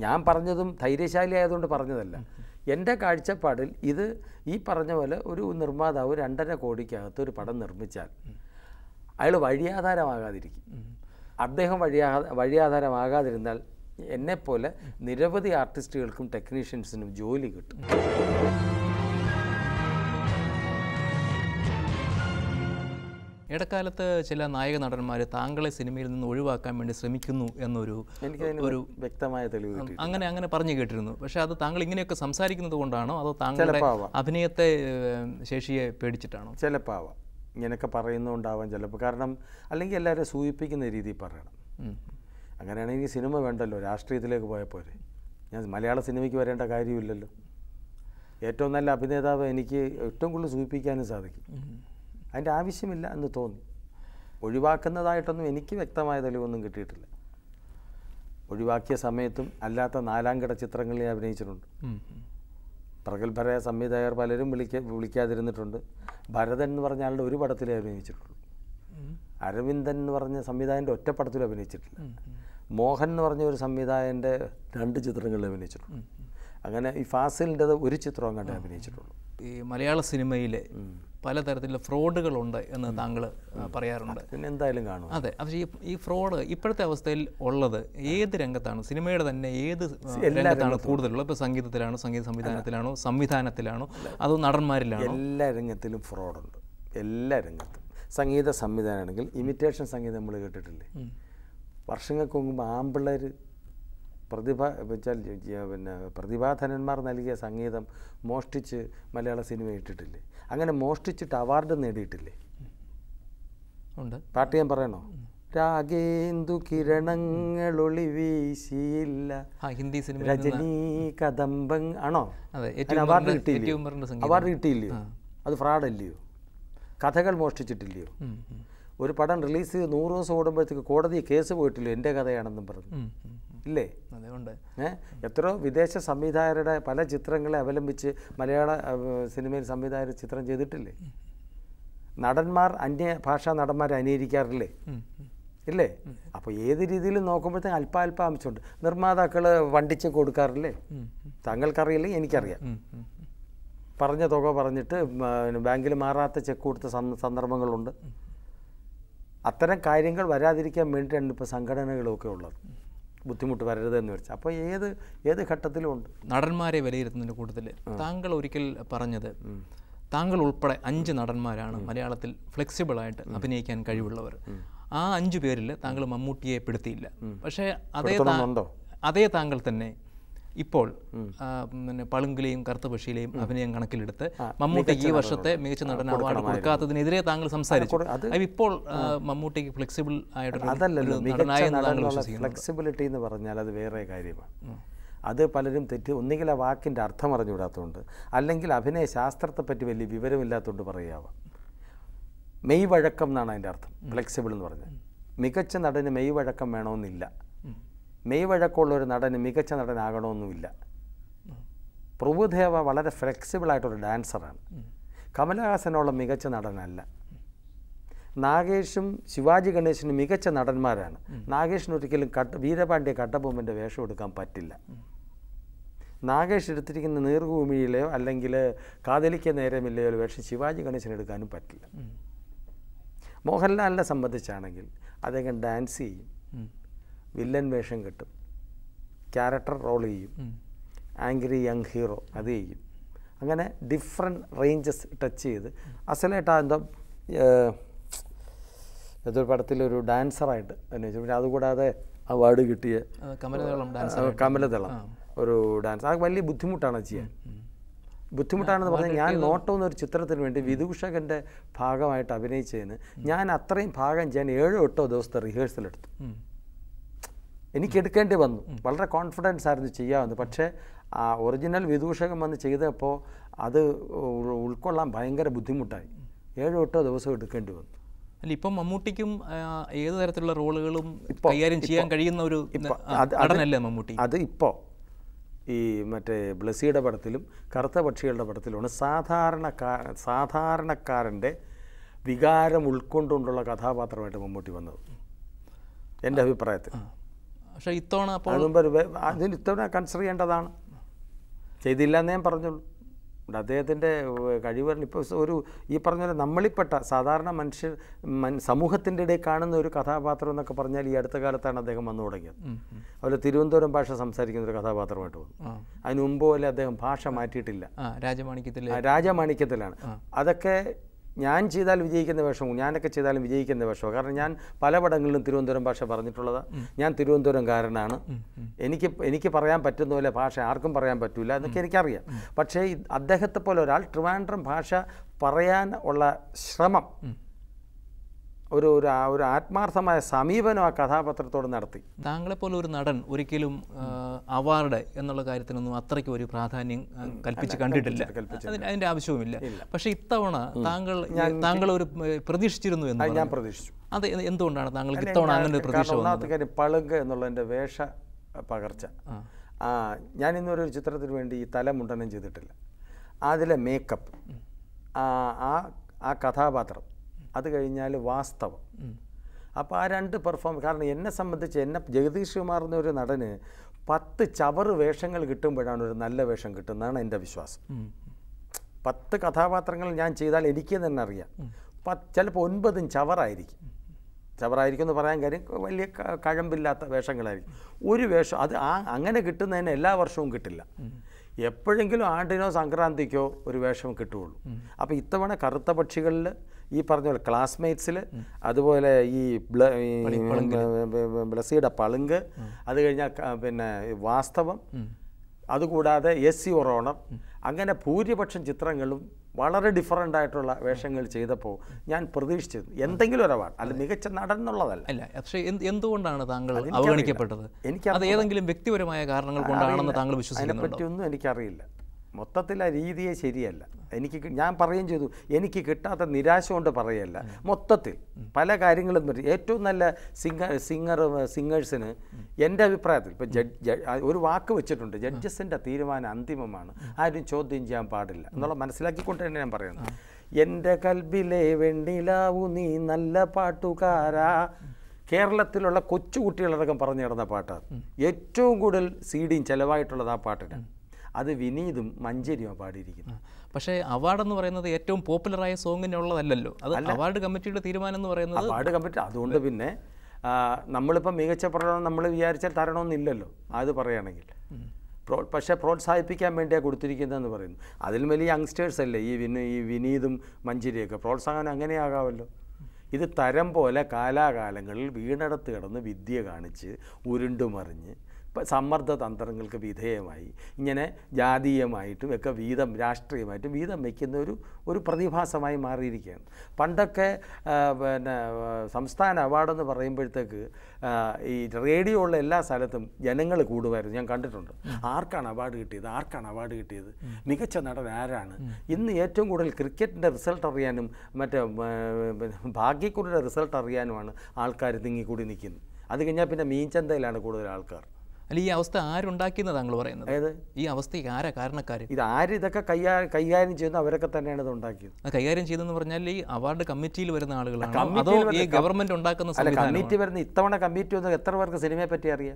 ഞാൻ പറഞ്ഞതും ധൈര്യശാലി ആയതുകൊണ്ട് പറഞ്ഞതല്ല എൻ്റെ കാഴ്ചപ്പാടിൽ ഇത് ഈ പറഞ്ഞ പോലെ ഒരു നിർമ്മാതാവ് രണ്ടര കോടിക്കകത്ത് ഒരു പടം നിർമ്മിച്ചാൽ അയാൾ വഴിയാധാരമാകാതിരിക്കും അദ്ദേഹം വഴിയാ വഴിയാധാരമാകാതിരുന്നാൽ എന്നെപ്പോലെ നിരവധി ആർട്ടിസ്റ്റുകൾക്കും ടെക്നീഷ്യൻസിനും ജോലി കിട്ടും ഇടക്കാലത്ത് ചില നായക നടന്മാർ താങ്കളെ സിനിമയിൽ നിന്ന് ഒഴിവാക്കാൻ വേണ്ടി ശ്രമിക്കുന്നു എന്നൊരു എനിക്കതിന് ഒരു വ്യക്തമായ തെളിവ് കിട്ടി അങ്ങനെ അങ്ങനെ പറഞ്ഞു കേട്ടിരുന്നു പക്ഷേ അത് താങ്കൾ ഇങ്ങനെയൊക്കെ സംസാരിക്കുന്നത് കൊണ്ടാണോ അതോ താങ്കളുടെ ചിലപ്പോൾ ആവാം. അഭിനയത്തെ ഏഹ്, ശേഷിയെ പേടിച്ചിട്ടാണോ ചിലപ്പോൾ ആവാം ഇങ്ങനെയൊക്കെ പറയുന്നുണ്ടാവാം ചിലപ്പോൾ കാരണം അല്ലെങ്കിൽ എല്ലാവരും സൂചിപ്പിക്കുന്ന രീതിയിൽ പറയണം ഉം. അങ്ങനെയാണെങ്കിൽ സിനിമ വേണ്ടല്ലോ രാഷ്ട്രീയത്തിലേക്ക് പോയാൽ പോരെ ഞാൻ മലയാള സിനിമയ്ക്ക് വരേണ്ട കാര്യമില്ലല്ലോ ഏറ്റവും നല്ല അഭിനേതാവ് എനിക്ക് ഏറ്റവും കൂടുതൽ സൂചിപ്പിക്കാനും സാധിക്കും അതിൻ്റെ ആവശ്യമില്ല എന്ന് തോന്നി ഒഴിവാക്കുന്നതായിട്ടൊന്നും എനിക്ക് വ്യക്തമായ തെളിവൊന്നും കിട്ടിയിട്ടില്ല ഒഴിവാക്കിയ സമയത്തും അല്ലാത്ത നാലാംകിട ചിത്രങ്ങളിൽ ഞാൻ അഭിനയിച്ചിട്ടുണ്ട് ഉം. ഉം. പ്രഗത്ഭരായ സംവിധായകർ പലരും വിളിക്ക വിളിക്കാതിരുന്നിട്ടുണ്ട് ഭരതൻ എന്ന് പറഞ്ഞ ആളുടെ ഒരു പടത്തിലേ അഭിനയിച്ചിട്ടുള്ളൂ ഉം. അരവിന്ദൻ എന്ന് പറഞ്ഞ സംവിധായകൻ്റെ ഒറ്റ പടത്തിലും അഭിനയിച്ചിട്ടില്ല മോഹൻ എന്ന് പറഞ്ഞ ഒരു സംവിധായകൻ്റെ രണ്ട് ചിത്രങ്ങളിൽ അഭിനയിച്ചിട്ടുണ്ട് അങ്ങനെ ഈ ഫാസിലിൻ്റെത് ഒരു ചിത്രം കണ്ടേ അഭിനയിച്ചിട്ടുള്ളൂ ഈ മലയാള സിനിമയിലെ പലതരത്തിലുള്ള ഫ്രോഡുകളുണ്ട് എന്ന് താങ്കൾ ആ, പറയാറുണ്ട് പിന്നെ എന്തായാലും കാണും അതെ പക്ഷേ ഈ ഈ ഫ്രോഡ് ഇപ്പോഴത്തെ അവസ്ഥയിൽ ഉള്ളത് ഏത് രംഗത്താണ് സിനിമയുടെ തന്നെ ഏത് ആ, രംഗത്താണ് കൂടുതലുള്ളത് ഇപ്പോൾ സംഗീതത്തിലാണോ സംഗീത സംവിധാനത്തിലാണോ സംവിധാനത്തിലാണോ അതോ നടന്മാരിലാണോ എല്ലാ രംഗത്തിലും ഫ്രോഡുണ്ട് എല്ലാ രംഗത്തും സംഗീത സംവിധാനമാണെങ്കിൽ ഇമിറ്റേഷൻ സംഗീതം നമ്മൾ കേട്ടിട്ടില്ലേ വർഷങ്ങൾക്ക് മുമ്പ് ആമ്പിള്ളേർ പ്രതിഭ വെച്ചാൽ ജ- പിന്നെ പ്രതിഭാധനന്മാർ നൽകിയ സംഗീതം മോഷ്ടിച്ച് മലയാള സിനിമ ഇട്ടിട്ടില്ലേ അങ്ങനെ മോഷ്ടിച്ചിട്ട് അവാർഡ് നേടിയിട്ടില്ലേ ഉണ്ട് പാട്ട് ഞാൻ പറയണോ രാഗേന്ദു കിരണങ്ങളൊളി വീശിയില്ല ആ ഹിന്ദി സിനിമ രജനി കദംബം ആണോ അതെ അതിന് അവാർഡ് ഏറ്റവും കിട്ടിയില്ലയോ ഉമ്മറിൻ്റെ സംഗീതം അവാർഡ് കിട്ടിയില്ലയോ അത് ഫ്രോഡല്ലയോ കഥകൾ മോഷ്ടിച്ചിട്ടില്ലയോ ഉം, ഉം, ഒരു പടം റിലീസ് ചെയ്ത് നൂറ് ദിവസം ഓടുമ്പോഴത്തേക്ക് കോടതി കേസ് പോയിട്ടില്ലയോ എൻ്റെ കഥയാണെന്നും പറഞ്ഞു ഉം, ഉം, ഉം. ഇല്ലേ അതെ ഉണ്ട് ഏ എത്രയോ വിദേശ സംവിധായകരുടെ പല ചിത്രങ്ങളെ അവലംബിച്ച് മലയാള അഹ്, സിനിമയിൽ സംവിധായകർ ചിത്രം ചെയ്തിട്ടില്ലേ നടന്മാർ അന്യ ഭാഷാ നടന്മാരെ അനുകരിക്കാറില്ലേ ഉം, ഉം. ഇല്ലേ അപ്പോൾ ഏത് രീതിയിലും നോക്കുമ്പോഴത്തേക്ക് അല്പാൽപ അംശമുണ്ട് നിർമ്മാതാക്കൾ വണ്ടിച്ച് കൊടുക്കാറില്ലേ ഉം, താങ്കൾക്കറിയില്ലെങ്കിൽ എനിക്കറിയാം ഉം, ഉം, ഉം. പറഞ്ഞ തുക പറഞ്ഞിട്ട് ബാങ്കിൽ മാറാത്ത ചെക്ക് കൊടുത്ത സന്ദ- സന്ദർഭങ്ങളുണ്ട് അത്തരം കാര്യങ്ങൾ വരാതിരിക്കാൻ വേണ്ടിയിട്ടാണ് ഇപ്പോൾ സംഘടനകളൊക്കെ ഉള്ളത് ബുദ്ധിമുട്ട് വരരുതെന്ന് വെച്ചാൽ അപ്പോൾ ഏത് ഏത് ഘട്ടത്തിലും ഉണ്ട് നടന്മാരെ വിലയിരുത്തുന്നതിൻ്റെ കൂട്ടത്തിൽ താങ്കൾ ഒരിക്കൽ പറഞ്ഞത് താങ്കൾ ഉൾപ്പെടെ അഞ്ച് നടന്മാരാണ് മലയാളത്തിൽ ഫ്ലെക്സിബിളായിട്ട് അഭിനയിക്കാൻ കഴിവുള്ളവർ ആ അഞ്ചു പേരിൽ താങ്കൾ മമ്മൂട്ടിയെ പെടുത്തിയില്ല പക്ഷേ അതേ താ- പെടുത്തണമെന്നുണ്ടോ? അതേ താങ്കൾ തന്നെ ഇപ്പോൾ ആ, പിന്നെ പളുങ്കിലെയും കറുത്ത പക്ഷിയിലെയും അഭിനയം കണക്കിലെടുത്ത് മമ്മൂട്ടിക്ക് ഈ വർഷത്തെ മികച്ച നടൻ അവാർഡ് കൊടുക്കാത്തതിനെതിരെ താങ്കൾ സംസാരിച്ചു അത് അത് ഇപ്പോൾ ആ, മമ്മൂട്ടിക്ക് ഫ്ലെക്സിബിൾ ആയിട്ടൊരു അതല്ലല്ലോ ഒരു മികച്ച നടനായെന്ന് താങ്കൾ നടനുള്ള വിശ്വസിക്കുന്നു ഫ്ലെക്സിബിലിറ്റി എന്ന് പറഞ്ഞാൽ അത് വേറെ കാര്യമാണ് അത് പലരും തെറ്റ് ഒന്നുകിൽ ആ വാക്കിൻ്റെ അർത്ഥം അറിഞ്ഞുകൂടാത്തതുകൊണ്ട് അല്ലെങ്കിൽ അഭിനയ ശാസ്ത്രത്തെപ്പറ്റി വലിയ വിവരമില്ലാത്തതുകൊണ്ട് പറയാവാം മെയ് വഴക്കം എന്നാണ് അതിൻ്റെ അർത്ഥം ഫ്ലെക്സിബിൾ എന്ന് പറഞ്ഞാൽ മികച്ച നടന് മെയ് വഴക്കം വേണമെന്നില്ല മെയ് വഴക്കമുള്ള ഒരു നടന് മികച്ച നടനാകണമെന്നുമില്ല പ്രഭുദേവ വളരെ ഫ്ലെക്സിബിളായിട്ടൊരു ഡാൻസറാണ് കമലഹാസനുള്ള മികച്ച നടനല്ല നാഗേഷും ശിവാജി ഗണേശനും മികച്ച നടന്മാരാണ് നാഗേഷിന് ഒരിക്കലും കട്ട വീരപാണ്ഡ്യ കട്ടബൊമ്മൻ്റെ വേഷം എടുക്കാൻ പറ്റില്ല നാഗേഷ് എടുത്തിരിക്കുന്ന നീർഭൂമിയിലെയോ അല്ലെങ്കിൽ കാതലിക്ക നേരമില്ലയോ ഒരു വേഷം ശിവാജി ഗണേശന് എടുക്കാനും പറ്റില്ല മോഹൻലാലിനെ സംബന്ധിച്ചാണെങ്കിൽ അദ്ദേഹം ഡാൻസ് ചെയ്യും ഉം. വില്ലൻ വേഷം കിട്ടും ക്യാരക്ടർ റോൾ ചെയ്യും ഉം. ആംഗ്രി യങ് ഹീറോ അത് ചെയ്യും അങ്ങനെ ഡിഫറെൻറ്റ് റേഞ്ചസ് ടച്ച് ചെയ്ത് അസലായിട്ട് ആ എന്തോ ഏഹ്, ഏതൊരു പടത്തിലൊരു ഡാൻസറായിട്ട് അഭിനയിച്ചു പിന്നെ അതുകൂടാതെ അവാർഡ് കിട്ടിയ അത് കമലദളം ഡാൻസ് ആ, കമലദളം ഒരു ഡാൻസ് അത് വലിയ ബുദ്ധിമുട്ടാണ് ചെയ്യാൻ ബുദ്ധിമുട്ടാണെന്ന് പറഞ്ഞാൽ ഞാൻ നോട്ടം എന്നൊരു ചിത്രത്തിന് വേണ്ടി വിദൂഷകൻ്റെ ഭാഗമായിട്ട് അഭിനയിച്ചതിന് ഞാൻ അത്രയും ഭാഗം ചെയ്യാൻ ഏഴോ എട്ടോ ദിവസത്തെ റിഹേഴ്സൽ എടുത്തു ഉം. എനിക്ക് എടുക്കേണ്ടി വന്നു വളരെ കോൺഫിഡൻസ് ആയിരുന്നു ചെയ്യാമെന്ന് പക്ഷേ ആ ഒറിജിനൽ വിദൂഷകം വന്ന് ചെയ്തപ്പോൾ അത് ഉൾ- ഉൾക്കൊള്ളാൻ ഭയങ്കര ബുദ്ധിമുട്ടായി ഏഴോ എട്ടോ ദിവസം എടുക്കേണ്ടി വന്നു അല്ല ഇപ്പം മമ്മൂട്ടിക്കും ആ, ഏത് തരത്തിലുള്ള റോളുകളും കൈകാര്യം ചെയ്യാൻ കഴിയുന്ന ഒരു ഇപ്പൊ ആ, അത് അത് നടനല്ലേ മമ്മൂട്ടി അത് ഇപ്പോൾ ഈ മറ്റേ ബ്ലസിയുടെ പടത്തിലും കറുത്ത പക്ഷികളുടെ പടത്തിലുമാണ് സാധാരണക്കാ സാധാരണക്കാരൻ്റെ വികാരം ഉൾക്കൊണ്ടുകൊണ്ടുള്ള കഥാപാത്രമായിട്ട് മമ്മൂട്ടി വന്നത് എൻ്റെ അഭിപ്രായത്തിൽ പക്ഷേ ഇത്തവണ അപ്പോൾ അതിന് മുമ്പ് ഒരു വേ- അതിന് ഇത്തവണ കൺസിഡർ ചെയ്യേണ്ടതാണ് ചെയ്തില്ല എന്നേ ഞാൻ പറഞ്ഞുള്ളൂ ഇവിടെ അദ്ദേഹത്തിൻ്റെ കഴിവുകൾ ഇപ്പോൾ ഒരു ഈ പറഞ്ഞ പോലെ നമ്മളിൽപ്പെട്ട സാധാരണ മനുഷ്യർ മൻ സമൂഹത്തിൻ്റെ ഇടയിൽ കാണുന്ന ഒരു കഥാപാത്രം എന്നൊക്കെ പറഞ്ഞാൽ ഈ അടുത്ത കാലത്താണ് അദ്ദേഹം വന്നു തുടങ്ങിയത് ഉം, ഉം. അതുപോലെ തിരുവനന്തപുരം ഭാഷ സംസാരിക്കുന്ന ഒരു കഥാപാത്രമായിട്ട് വന്നു ആ അതിന് മുമ്പ് പോലെ അദ്ദേഹം ഭാഷ മാറ്റിയിട്ടില്ല ആ രാജമാണിക്യത്തിലെ ആ, രാജമാണിക്യത്തിലാണ് അതൊക്കെ ഞാൻ ചെയ്താൽ വിജയിക്കുന്ന വേഷവും ഞാനൊക്കെ ചെയ്താലും വിജയിക്കുന്ന വേഷവും കാരണം ഞാൻ പല പടങ്ങളിലും തിരുവനന്തപുരം ഭാഷ പറഞ്ഞിട്ടുള്ളതാണ് ഞാൻ തിരുവനന്തപുരംകാരനാണ് എനിക്ക് എനിക്ക് പറയാൻ പറ്റുന്ന പോലെ ഭാഷ ആർക്കും പറയാൻ പറ്റില്ല എന്നൊക്കെ എനിക്കറിയാം പക്ഷേ ഈ അദ്ദേഹത്തെ പോലെ ഒരാൾ ട്രിവാൻഡ്രം ഭാഷ പറയാൻ ഉള്ള ശ്രമം ഒരു ഒരു ആ- ഒരു ആത്മാർത്ഥമായ സമീപനം ആ കഥാപാത്രത്തോട് നടത്തി താങ്കളെപ്പോലെ ഒരു നടൻ ഒരിക്കലും ആ, അവാർഡ് എന്നുള്ള കാര്യത്തിനൊന്നും അത്രയ്ക്ക് ഒരു പ്രാധാന്യം ആ, കൽപ്പിച്ച് കണ്ടിട്ടില്ല അതിന് അതിന്റെ ആവശ്യവുമില്ല പക്ഷേ ഇത്തവണ താങ്കൾ താങ്കൾ ഒരു ഏ, പ്രതീക്ഷിച്ചിരുന്നു എന്ന് അത് ഞാൻ പറഞ്ഞു. പ്രതീക്ഷിച്ചു അത് എ- എന്തുകൊണ്ടാണ് താങ്കൾക്ക് ഇത്തവണ അങ്ങനെ ഒരു പ്രതീക്ഷ കാരണം വന്നത് ഒന്നാമത്തെ കാര്യം പളുങ്ക് എന്നുള്ളതിൻ്റെ വേഷ പകർച്ച ആ. ആ ഞാൻ ഇന്നൊരു ചിത്രത്തിന് വേണ്ടി ഈ തല മുണ്ടനം ചെയ്തിട്ടില്ല അതിലെ മേക്കപ്പ് ആ ആ ആ കഥാപാത്രം അത് കഴിഞ്ഞാൽ വാസ്തവം അപ്പോൾ ആ രണ്ട് പെർഫോം കാരണം എന്നെ സംബന്ധിച്ച് എന്നെ ജഗദീഷ് കുമാർ എന്നൊരു നടന് പത്ത് ചവറ് വേഷങ്ങൾ കിട്ടുമ്പോഴാണ് ഒരു നല്ല വേഷം കിട്ടുന്നതാണ് എൻ്റെ വിശ്വാസം ഉം. പത്ത് കഥാപാത്രങ്ങൾ ഞാൻ ചെയ്താൽ എനിക്ക് തന്നെ അറിയാം പത്ത് ചിലപ്പോൾ ഒൻപതും ചവറായിരിക്കും ചവറായിരിക്കും എന്ന് പറയാൻ കാര്യം വലിയ ക- കഴമ്പില്ലാത്ത വേഷങ്ങളായിരിക്കും ഒരു വേഷം അത് ആ അങ്ങനെ കിട്ടുന്നതിന് എല്ലാ വർഷവും കിട്ടില്ല എപ്പോഴെങ്കിലും ആണ്ടിനോ സംക്രാന്തിക്കോ ഒരു വേഷം കിട്ടുകയുള്ളൂ അപ്പോൾ ഇത്തവണ കറുത്ത പക്ഷികളിൽ ഈ പറഞ്ഞ പോലെ ക്ലാസ്മേറ്റ്സിൽ അതുപോലെ ഈ ബ്ല ഈ ബ്ലസിയുടെ പളുങ്ക് അത് കഴിഞ്ഞാൽ ക- പിന്നെ വാസ്തവം അതുകൂടാതെ എസ് സി ഒറോണർ അങ്ങനെ ഭൂരിപക്ഷം ചിത്രങ്ങളും വളരെ ഡിഫറൻ്റ് ആയിട്ടുള്ള വേഷങ്ങൾ ചെയ്തപ്പോൾ ഞാൻ പ്രതീക്ഷിച്ചത് എന്തെങ്കിലും ഒരു അവാർഡ് അല്ല മികച്ച നടൻ എന്നുള്ളതല്ല അല്ല പക്ഷേ എന്ത് എന്തുകൊണ്ടാണ് താങ്കൾ അതെനിക്കറിയില്ല. അവഗണിക്കപ്പെട്ടത് എനിക്കറിയില്ല. അത് ഏതെങ്കിലും വ്യക്തിപരമായ കാരണങ്ങൾ കൊണ്ടാണെന്ന് താങ്കൾ വിശ്വസിക്കുന്നുണ്ടോ അതിനെപ്പറ്റിയൊന്നും എനിക്കറിയില്ല മൊത്തത്തിൽ ആ രീതിയെ ശരിയല്ല എനിക്ക് കി- ഞാൻ പറയുകയും ചെയ്തു എനിക്ക് കിട്ടാത്ത നിരാശ കൊണ്ട് പറയല്ല മൊത്തത്തിൽ പല കാര്യങ്ങളും പറ്റി ഏറ്റവും നല്ല സിംഗർ സിംഗർ സിംഗേഴ്സിന് എൻ്റെ അഭിപ്രായത്തിൽ ഇപ്പം ജഡ്ജ് ഒരു വാക്ക് വെച്ചിട്ടുണ്ട് ജഡ്ജസിൻ്റെ തീരുമാനം അന്തിമമാണ് ആരും ചോദ്യം ചെയ്യാൻ പാടില്ല എന്നുള്ള മനസ്സിലാക്കിക്കൊണ്ട് തന്നെ ഞാൻ പറയുന്നത് എൻ്റെ കൽബിലെ വെണ്ണിലാവു നീ നല്ല പാട്ടുകാരാ കേരളത്തിലുള്ള കൊച്ചുകുട്ടികളടക്കം പറഞ്ഞു നടന്ന പാട്ടാണ് ഏറ്റവും കൂടുതൽ സീഡിയും ചിലവായിട്ടുള്ളത് ആ പാട്ടിനാണ് അത് വിനീതും മഞ്ചരിയുമാണ് പാടിയിരിക്കുന്നത് പക്ഷേ അവാർഡ് എന്ന് പറയുന്നത് ഏറ്റവും പോപ്പുലറായ സോങ്ങിനുള്ളതല്ലല്ലോ അത് അവാർഡ് കമ്മിറ്റിയുടെ തീരുമാനം എന്ന് പറയുന്നത് പാട് കമ്പിറ്റ് അതുകൊണ്ട് പിന്നെ ആ, നമ്മളിപ്പോൾ മികച്ച പ്രകടനം നമ്മൾ വിചാരിച്ചാൽ തരണമെന്നില്ലല്ലോ അത് പറയുകയാണെങ്കിൽ പ്രോ പക്ഷേ പ്രോത്സാഹിപ്പിക്കാൻ വേണ്ടിയാണ് കൊടുത്തിരിക്കുന്നതെന്ന് പറയുന്നു അതിൽ വലിയ യങ്സ്റ്റേഴ്സ് അല്ലേ ഈ വിനു ഈ വിനീതും മഞ്ചരിയൊക്കെ പ്രോത്സാഹനം അങ്ങനെയാകാമല്ലോ ഇത് തരം പോലെ കാലാകാലങ്ങളിൽ വീണടത്ത് കിടന്ന് വിദ്യ കാണിച്ച് ഉരുണ്ടുമറിഞ്ഞ് ഇപ്പം സമ്മർദ്ദ തന്ത്രങ്ങൾക്ക് വിധേയമായി ഇങ്ങനെ ജാതീയമായിട്ടും ഒക്കെ വീതം രാഷ്ട്രീയമായിട്ടും വീതം വയ്ക്കുന്ന ഒരു ഒരു പ്രതിഭാസമായി മാറിയിരിക്കുകയാണ് പണ്ടൊക്കെ ആ, പിന്നെ ആ, സംസ്ഥാന അവാർഡെന്ന് പറയുമ്പോഴത്തേക്ക് ആ, ഈ റേഡിയോ ഉള്ള എല്ലാ സ്ഥലത്തും ജനങ്ങൾ കൂടുമായിരുന്നു ഞാൻ കണ്ടിട്ടുണ്ട് ആർക്കാണ് അവാർഡ് കിട്ടിയത് ആർക്കാണ് അവാർഡ് കിട്ടിയത് മികച്ച നടൻ ആരാണ് ഇന്ന് ഏറ്റവും കൂടുതൽ ക്രിക്കറ്റിൻ്റെ റിസൾട്ട് അറിയാനും മറ്റേ ആ, പിന്നെ ഭാഗ്യക്കുറിയുടെ റിസൾട്ട് അറിയാനുമാണ് ആൾക്കാർ തിങ്ങിക്കൂടി നിൽക്കുന്നത് അത് കഴിഞ്ഞാൽ പിന്നെ മീൻചന്തയിലാണ് കൂടുതൽ ആൾക്കാർ അല്ല ഈ അവസ്ഥ ആരുണ്ടാക്കിയെന്ന് താങ്കൾ പറയുന്നത് അതായത് ഈ അവസ്ഥയ്ക്ക് ആരാ കാരണക്കാര് ഇത് ആര് ഇതൊക്കെ കൈകാ കൈകാര്യം ചെയ്യുന്നു അവരൊക്കെ തന്നെയാണ് ഇത് ഉണ്ടാക്കിയത് അത് കൈകാര്യം ചെയ്തെന്ന് പറഞ്ഞാൽ ഈ അവാർഡ് കമ്മിറ്റിയിൽ വരുന്ന ആളുകളാണോ അതോ കമ്മിറ്റിയിൽ ഈ വരുന്ന- ഗവൺമെന്റ് ഉണ്ടാക്കുന്ന അല്ല സംവിധാനം കമ്മിറ്റി വരുന്ന ഇത്തവണ കമ്മിറ്റി വന്ന് എത്ര പേർക്ക് സിനിമയെ പറ്റി അറിയാം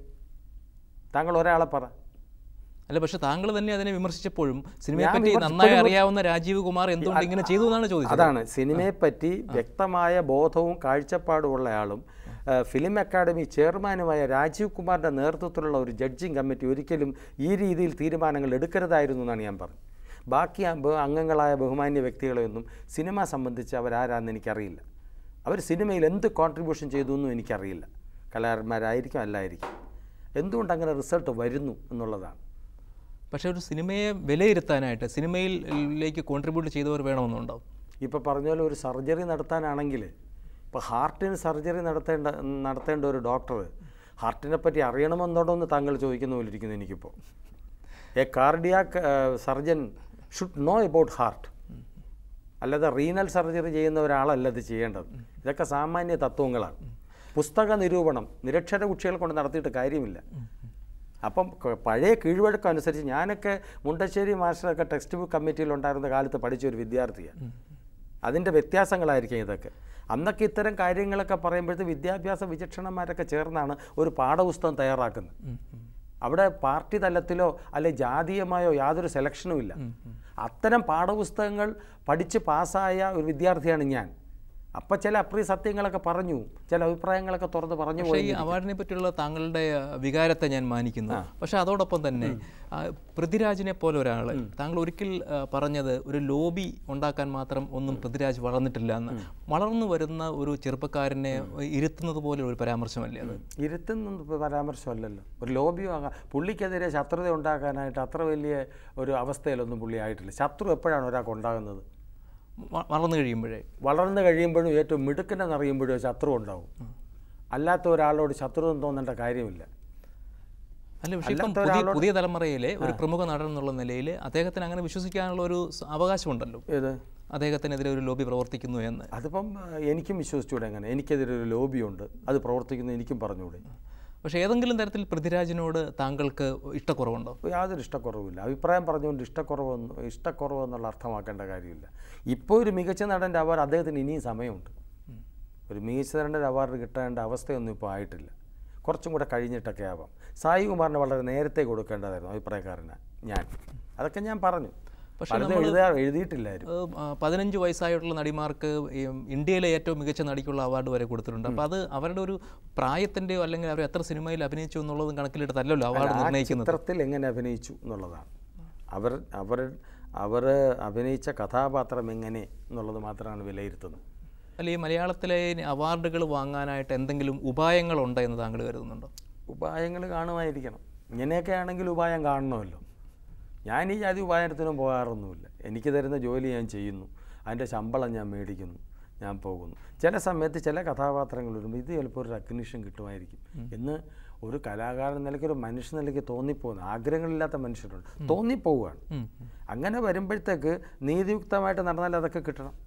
താങ്കൾ ഒരാളെ പറ അല്ല പക്ഷെ താങ്കൾ തന്നെ അതിനെ വിമർശിച്ചപ്പോഴും സിനിമയെ ഞാൻ പറ്റി വിമർശിച്ചപ്പോഴും നന്നായി അറിയാവുന്ന രാജീവ് കുമാർ എന്തുകൊണ്ട് ഇങ്ങനെ ചെയ്തു എന്നാണ് ചോദിച്ചത് അതാണ് സിനിമയെ പറ്റി വ്യക്തമായ ബോധവും കാഴ്ചപ്പാടും ഉള്ളയാളും ആ, ഫിലിം അക്കാദമി ചെയർമാനുമായ രാജീവ് കുമാറിൻ്റെ നേതൃത്വത്തിലുള്ള ഒരു ജഡ്ജിങ് കമ്മിറ്റി ഒരിക്കലും ഈ രീതിയിൽ തീരുമാനങ്ങൾ എടുക്കരുതായിരുന്നു എന്നാണ് ഞാൻ പറഞ്ഞത് ബാക്കി ആ ബഹു- അംഗങ്ങളായ ബഹുമാന്യ വ്യക്തികളെയൊന്നും സിനിമ സംബന്ധിച്ച് അവരാരാന്ന് എനിക്കറിയില്ല അവർ സിനിമയിൽ എന്ത് കോൺട്രിബ്യൂഷൻ ചെയ്തു എന്നും എനിക്കറിയില്ല കലാകാരന്മാരായിരിക്കും അല്ലായിരിക്കും എന്തുകൊണ്ട് അങ്ങനെ റിസൾട്ട് വരുന്നു എന്നുള്ളതാണ് പക്ഷെ ഒരു സിനിമയെ വിലയിരുത്താനായിട്ട് സിനിമയിലേക്ക് കോൺട്രിബ്യൂട്ട് ചെയ്തവർ വേണമെന്നുണ്ടോ ഇപ്പോൾ പറഞ്ഞ പോലെ ഒരു സർജറി നടത്താനാണെങ്കിൽ ഇപ്പോൾ ഹാർട്ടിന് സർജറി നടത്തേണ്ട നടത്തേണ്ട ഒരു ഡോക്ടർ ഹാർട്ടിനെ പറ്റി അറിയണമെന്നുണ്ടോ എന്ന് താങ്കൾ ചോദിക്കുന്ന പോലെ ഇരിക്കുന്നു എനിക്കിപ്പോൾ a cardiac surgeon should know about heart അല്ലാതെ റീനൽ സർജറി ചെയ്യുന്ന ഒരാളല്ല ഇത് ചെയ്യേണ്ടത് ഇതൊക്കെ സാമാന്യ തത്വങ്ങളാണ് പുസ്തക നിരൂപണം നിരക്ഷര കുട്ടികളെ കൊണ്ട് നടത്തിയിട്ട് കാര്യമില്ല അപ്പം ക- പഴയ കീഴ്വഴക്കം അനുസരിച്ച് ഞാനൊക്കെ മുണ്ടശ്ശേരി മാസ്റ്ററൊക്കെ ടെക്സ്റ്റ് ബുക്ക് കമ്മിറ്റിയിൽ ഉണ്ടായിരുന്ന കാലത്ത് പഠിച്ച ഒരു വിദ്യാർത്ഥിയാണ് അതിൻ്റെ വ്യത്യാസങ്ങളായിരിക്കും ഇതൊക്കെ അന്നൊക്കെ ഇത്തരം കാര്യങ്ങളൊക്കെ പറയുമ്പോഴത്തെ വിദ്യാഭ്യാസ വിചക്ഷണന്മാരൊക്കെ ചേർന്നാണ് ഒരു പാഠപുസ്തകം തയ്യാറാക്കുന്നത് അവിടെ പാർട്ടി തലത്തിലോ അല്ലെ ജാതീയമായോ യാതൊരു സെലക്ഷനും ഇല്ല അത്തരം പാഠപുസ്തകങ്ങൾ പഠിച്ച് പാസ്സായ ഒരു വിദ്യാർത്ഥിയാണ് ഞാൻ അപ്പം ചില അപ്രിയ സത്യങ്ങളൊക്കെ പറഞ്ഞു ചില അഭിപ്രായങ്ങളൊക്കെ തുറന്ന് പറഞ്ഞു പക്ഷേ പോയി ഈ അവാർഡിനെ പറ്റിയുള്ള താങ്കളുടെ ആ, വികാരത്തെ ഞാൻ മാനിക്കുന്നു പക്ഷെ അതോടൊപ്പം തന്നെ ആ, പൃഥ്വിരാജിനെ പോലെ ഒരാൾ താങ്കൾ ഒരിക്കൽ ആ, പറഞ്ഞത് ഒരു ലോബി ഉണ്ടാക്കാൻ മാത്രം ഒന്നും പൃഥ്വിരാജ് വളർന്നിട്ടില്ല എന്ന് വളർന്നു വരുന്ന ഒരു ചെറുപ്പക്കാരനെ ഇരുത്തുന്നത് പോലെ ഒരു പരാമർശമല്ലേ അത് ഇരുത്തുന്ന പരാമർശമല്ലല്ലോ ഒരു ലോബിയോ ആകാം പുള്ളിക്കെതിരെ ശത്രുത ഉണ്ടാക്കാനായിട്ട് അത്ര വലിയ ഒരു അവസ്ഥയിലൊന്നും പുള്ളി ആയിട്ടില്ല ശത്രു എപ്പോഴാണ് ഒരാൾക്ക് ഉണ്ടാകുന്നത് വ- വളർന്നു കഴിയുമ്പോഴേ വളർന്നു കഴിയുമ്പോഴും ഏറ്റവും മിടുക്കനെന്ന് അറിയുമ്പോഴും ശത്രു ഉണ്ടാവും അല്ലാത്ത ഒരാളോട് ശത്രുത തോന്നേണ്ട കാര്യമില്ല അല്ല പക്ഷേ ഇപ്പം പുതിയ പുതിയ തലമുറയിലെ ഒരു പ്രമുഖ നടൻ എന്നുള്ള നിലയിൽ അദ്ദേഹത്തിന് അങ്ങനെ വിശ്വസിക്കാനുള്ള ഒരു സ- അവകാശമുണ്ടല്ലോ ഏത് അദ്ദേഹത്തിനെതിരെ ഒരു ലോബി പ്രവർത്തിക്കുന്നു എന്ന് അതിപ്പം ആ, എനിക്കും വിശ്വസിച്ചൂടെ എങ്ങനെ എനിക്കെതിരെ ഒരു ലോബിയുണ്ട് അത് പ്രവർത്തിക്കുന്നു എനിക്കും പറഞ്ഞൂടെ പക്ഷേ ഏതെങ്കിലും തരത്തിൽ പൃഥ്വിരാജിനോട് താങ്കൾക്ക് ഇഷ്ടക്കുറവുണ്ടോ യാതൊരു ഇഷ്ടക്കുറവുമില്ല അഭിപ്രായം പറഞ്ഞുകൊണ്ട് ഇഷ്ടക്കുറവൊന്നും ഇഷ്ടക്കുറവ് എന്നുള്ള അർത്ഥമാക്കേണ്ട കാര്യമില്ല ഇപ്പോൾ ഒരു മികച്ച നടൻ്റെ അവാർഡ് അദ്ദേഹത്തിന് ഇനിയും സമയമുണ്ട് ഒരു മികച്ച നടൻ്റെ അവാർഡ് കിട്ടേണ്ട അവസ്ഥയൊന്നും ഇപ്പോൾ ആയിട്ടില്ല കുറച്ചും കൂടെ കഴിഞ്ഞിട്ടൊക്കെ ആവാം സായി കുമാറിന് വളരെ നേരത്തെ കൊടുക്കേണ്ടതായിരുന്നു അഭിപ്രായക്കാരന് ഞാൻ അതൊക്കെ ഞാൻ പറഞ്ഞു പലതും എഴുതാ എഴുതിയിട്ടില്ലായിരുന്നു ഏഹ്, ആ, പതിനഞ്ച് വയസ്സായിട്ടുള്ള നടിമാർക്ക് ഈ ഇന്ത്യയിലെ ഏറ്റവും മികച്ച നടിക്കുള്ള അവാർഡ് വരെ കൊടുത്തിട്ടുണ്ട് അപ്പോൾ അത് അവരുടെ ഒരു പ്രായത്തിൻ്റെയോ അല്ലെങ്കിൽ അവർ എത്ര സിനിമയിൽ അഭിനയിച്ചു എന്നുള്ളതും കണക്കിലെടുത്തല്ലോ അവാർഡ് ആ നിർണ്ണയിക്കുന്നത് ചിത്രത്തിൽ എങ്ങനെ അഭിനയിച്ചു എന്നുള്ളതാണ് അവർ അവർ അവർ അഭിനയിച്ച കഥാപാത്രം എങ്ങനെ എന്നുള്ളത് മാത്രമാണ് വിലയിരുത്തുന്നത് അല്ല ഈ മലയാളത്തിലെ അവാർഡുകൾ വാങ്ങാനായിട്ട് എന്തെങ്കിലും ഉപായങ്ങളുണ്ടോ എന്ന് താങ്കൾ കരുതുന്നുണ്ടോ ഉപായങ്ങൾ കാണുമായിരിക്കണം ഇങ്ങനെയൊക്കെ ആണെങ്കിൽ ഉപായം കാണണമല്ലോ ഞാൻ ഈ ജാതി ഉപായത്തിനും പോകാറൊന്നുമില്ല എനിക്ക് തരുന്ന ജോലി ഞാൻ ചെയ്യുന്നു അതിൻ്റെ ശമ്പളം ഞാൻ മേടിക്കുന്നു ഞാൻ പോകുന്നു ചില സമയത്ത് ചില കഥാപാത്രങ്ങൾ വരുമ്പോൾ ഇത് ചിലപ്പോൾ ഒരു റെക്കഗ്നിഷൻ കിട്ടുമായിരിക്കും എന്ന് ഒരു കലാകാരൻ നിലയ്ക്ക് ഒരു മനുഷ്യ നിലയ്ക്ക് തോന്നിപ്പോകുന്നു ആഗ്രഹങ്ങളില്ലാത്ത മനുഷ്യരുണ്ട് തോന്നിപ്പോവുകയാണ് അങ്ങനെ വരുമ്പോഴത്തേക്ക് നീതിയുക്തമായിട്ട് നടന്നാൽ അതൊക്കെ കിട്ടണം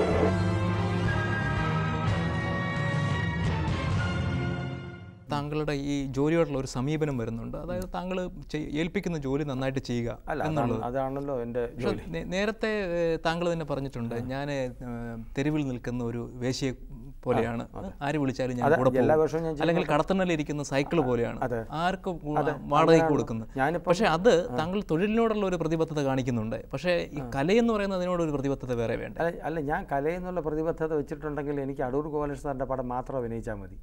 താങ്കളുടെ ഈ ജോലിയോടുള്ള ഒരു സമീപനം വരുന്നുണ്ട് അതായത് താങ്കൾ ചെയ്- ഏൽപ്പിക്കുന്ന ജോലി നന്നായിട്ട് ചെയ്യുക അല്ല അതാണ് അതാണല്ലോ എൻ്റെ ജോലി നേ- നേരത്തെ ഏഹ്, താങ്കൾ തന്നെ പറഞ്ഞിട്ടുണ്ട് ഞാൻ തെരുവിൽ നിൽക്കുന്ന ഒരു വേശ്യയെ പോലെയാണ് ആര് വിളിച്ചാലും ഞാൻ കൂടെ എല്ലാ പോകും. വർഷവും ഞാൻ അല്ലെങ്കിൽ കടത്തണ്ണലിരിക്കുന്ന സൈക്കിൾ പോലെയാണ് അതെ. ആർക്കും വാടകയ്ക്ക് കൊടുക്കുന്നത് ഞാനിപ്പം പക്ഷെ അത് താങ്കൾ തൊഴിലിനോടുള്ള ഒരു പ്രതിബദ്ധത കാണിക്കുന്നുണ്ട് പക്ഷേ ഈ കലയെന്ന് പറയുന്നത് അതിനോട് ഒരു പ്രതിബദ്ധത വേറെ വേണ്ട അല്ല അല്ല ഞാൻ കലയെന്നുള്ള പ്രതിബദ്ധത വെച്ചിട്ടുണ്ടെങ്കിൽ എനിക്ക് അടൂർ ഗോപാലകൃഷ്ണൻ സാറിൻ്റെ പടം മാത്രം അഭിനയിച്ചാൽ മതി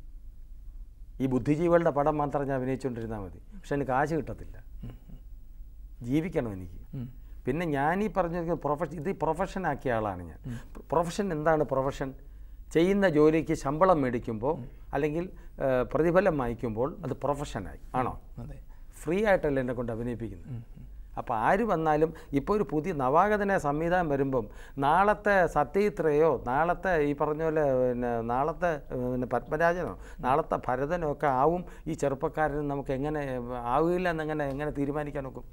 ഈ ബുദ്ധിജീവികളുടെ പടം മാത്രം ഞാൻ അഭിനയിച്ചുകൊണ്ടിരുന്നാൽ മതി പക്ഷെ എനിക്ക് കാശ് കിട്ടത്തില്ല ജീവിക്കണം എനിക്ക് പിന്നെ ഞാൻ ഈ പറഞ്ഞിരിക്കുന്ന പ്രൊഫഷൻ ഇത് പ്രൊഫഷൻ ആക്കിയ ആളാണ് ഞാൻ പ്രൊഫഷൻ എന്താണ് പ്രൊഫഷൻ ചെയ്യുന്ന ജോലിക്ക് ശമ്പളം മേടിക്കുമ്പോൾ അല്ലെങ്കിൽ ആ, പ്രതിഫലം വാങ്ങിക്കുമ്പോൾ അത് പ്രൊഫഷനായി ആണോ അതെ ഫ്രീ ആയിട്ടല്ല എന്നെ കൊണ്ട് അഭിനയിപ്പിക്കുന്നത് അപ്പോൾ ആര് വന്നാലും ഇപ്പോൾ ഒരു പുതിയ നവാഗതന സംവിധാനം വരുമ്പം നാളത്തെ സത്യജിത്രയോ നാളത്തെ ഈ പറഞ്ഞ പോലെ പിന്നെ നാളത്തെ ഏഹ്, പിന്നെ പത്മരാജനോ നാളത്തെ ഭരതനോ ഒക്കെ ആവും ഈ ചെറുപ്പക്കാരന് നമുക്ക് എങ്ങനെ ആവില്ല എന്നെങ്ങനെ എങ്ങനെ തീരുമാനിക്കാൻ നോക്കും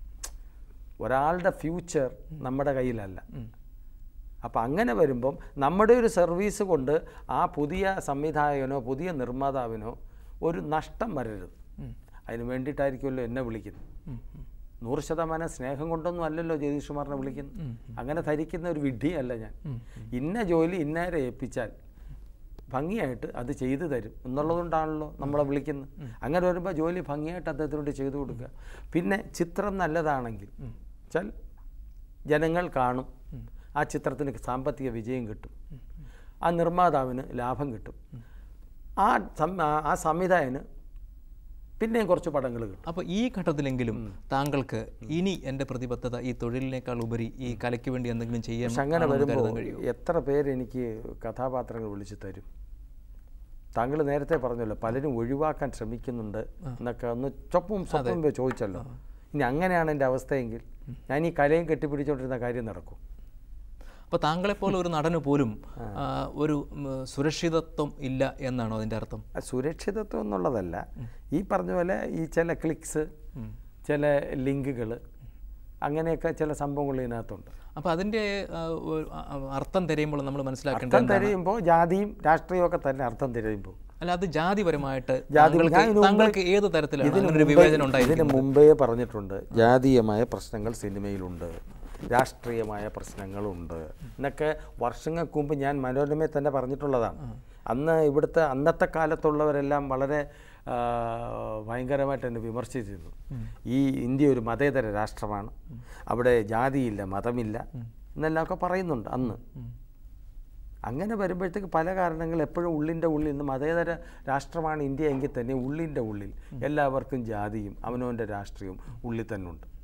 ഒരാളുടെ ഫ്യൂച്ചർ നമ്മുടെ കയ്യിലല്ല അപ്പം അങ്ങനെ വരുമ്പം നമ്മുടെ ഒരു സർവീസ് കൊണ്ട് ആ പുതിയ സംവിധായകനോ പുതിയ നിർമ്മാതാവിനോ ഒരു നഷ്ടം വരരുത് അതിന് വേണ്ടിയിട്ടായിരിക്കുമല്ലോ എന്നെ വിളിക്കുന്നത് നൂറ് ശതമാനം സ്നേഹം കൊണ്ടൊന്നും അല്ലല്ലോ ജഗദീഷ് കുമാറിനെ വിളിക്കുന്നത് അങ്ങനെ ധരിക്കുന്ന ഒരു വിഡ്ഢിയല്ല ഞാൻ ഇന്ന ജോലി ഇന്നേരെ ഏൽപ്പിച്ചാൽ ഭംഗിയായിട്ട് അത് ചെയ്തു തരും എന്നുള്ളതുകൊണ്ടാണല്ലോ നമ്മളെ വിളിക്കുന്നത് അങ്ങനെ വരുമ്പോൾ ജോലി ഭംഗിയായിട്ട് അദ്ദേഹത്തിന് വേണ്ടി ചെയ്തു കൊടുക്കുക പിന്നെ ചിത്രം നല്ലതാണെങ്കിൽ വെച്ചാൽ ജനങ്ങൾ കാണും ആ ചിത്രത്തിന് സാമ്പത്തിക വിജയം കിട്ടും ആ നിർമ്മാതാവിന് ലാഭം കിട്ടും ആ സം- ആ- ആ സംവിധായകന് പിന്നെയും കുറച്ച് പടങ്ങൾ കിട്ടും അപ്പോൾ ഈ ഘട്ടത്തിലെങ്കിലും താങ്കൾക്ക് ഇനി എൻ്റെ പ്രതിബദ്ധത ഈ തൊഴിലിനേക്കാൾ ഉപരി ഈ കലയ്ക്ക് വേണ്ടി എന്തെങ്കിലും ചെയ്യാൻ പക്ഷെ അങ്ങനെ ആണെന്ന് വരുമ്പോൾ കരുതാൻ കഴിയുമോ എത്ര പേര് എനിക്ക് കഥാപാത്രങ്ങൾ വിളിച്ചു തരും താങ്കൾ നേരത്തെ പറഞ്ഞല്ലോ പലരും ഒഴിവാക്കാൻ ശ്രമിക്കുന്നുണ്ട് എന്നൊക്കെ ഒന്ന് ചൊപ്പും സ്വപ്പം ചോദിച്ചല്ലോ ഇനി അങ്ങനെയാണ് എൻ്റെ അവസ്ഥയെങ്കിൽ ഞാൻ ഈ കലയും കെട്ടിപ്പിടിച്ചുകൊണ്ടിരുന്ന കാര്യം നടക്കും അപ്പോൾ താങ്കളെപ്പോലെ ഒരു നടന് പോലും ആ, ഒരു ഉം, സുരക്ഷിതത്വം ഇല്ല എന്നാണോ അതിൻ്റെ അർത്ഥം ആ സുരക്ഷിതത്വം എന്നുള്ളതല്ല ഈ പറഞ്ഞ പോലെ ഈ ചില ക്ലിക്സ് ചില ലിങ്കുകൾ അങ്ങനെയൊക്കെ ചില സംഭവങ്ങൾ ഇതിനകത്തുണ്ട് അപ്പോൾ അതിൻ്റെ ആ, ഒരു, ആ, ആ, അർത്ഥം തിരയുമ്പോൾ നമ്മൾ മനസ്സിലാക്കേണ്ടത് അർത്ഥം തിരയുമ്പോൾ ജാതിയും രാഷ്ട്രീയവും ഒക്കെ തന്നെ അർത്ഥം തിരയുമ്പോൾ അല്ല അത് ജാതിപരമായിട്ട് ജാതി താങ്കൾക്ക് ഞാൻ ഇതിനു മുമ്പ് താങ്കൾക്ക് ഏത് തരത്തിലാണ് ഇതിന് അങ്ങനെ ഒരു മുമ്പേ- വിവേചനം ഉണ്ടായി ഇതിന് മുമ്പേ പറഞ്ഞിട്ടുണ്ട് ജാതീയമായ പ്രശ്നങ്ങൾ സിനിമയിലുണ്ട് രാഷ്ട്രീയമായ പ്രശ്നങ്ങളുണ്ട് എന്നൊക്കെ വർഷങ്ങൾക്ക് മുമ്പ് ഞാൻ മനോരമയിൽ തന്നെ പറഞ്ഞിട്ടുള്ളതാണ് അന്ന് ഇവിടുത്തെ അന്നത്തെ കാലത്തുള്ളവരെല്ലാം വളരെ ആ, ഭയങ്കരമായിട്ട് എന്നെ വിമർശിച്ചിരുന്നു ഈ ഇന്ത്യ ഒരു മതേതര രാഷ്ട്രമാണ് അവിടെ ജാതിയില്ല മതമില്ല എന്നെല്ലാമൊക്കെ പറയുന്നുണ്ട് അന്ന് അങ്ങനെ വരുമ്പോഴത്തേക്ക് പല കാരണങ്ങൾ എപ്പോഴും ഉള്ളിൻ്റെ ഉള്ളിൽ നിന്ന് മതേതര രാഷ്ട്രമാണ് ഇന്ത്യ എങ്കിൽ തന്നെ ഉള്ളിൻ്റെ ഉള്ളിൽ എല്ലാവർക്കും ജാതിയും അവനവൻ്റെ രാഷ്ട്രീയവും ഉള്ളിൽ തന്നെ ഉണ്ട്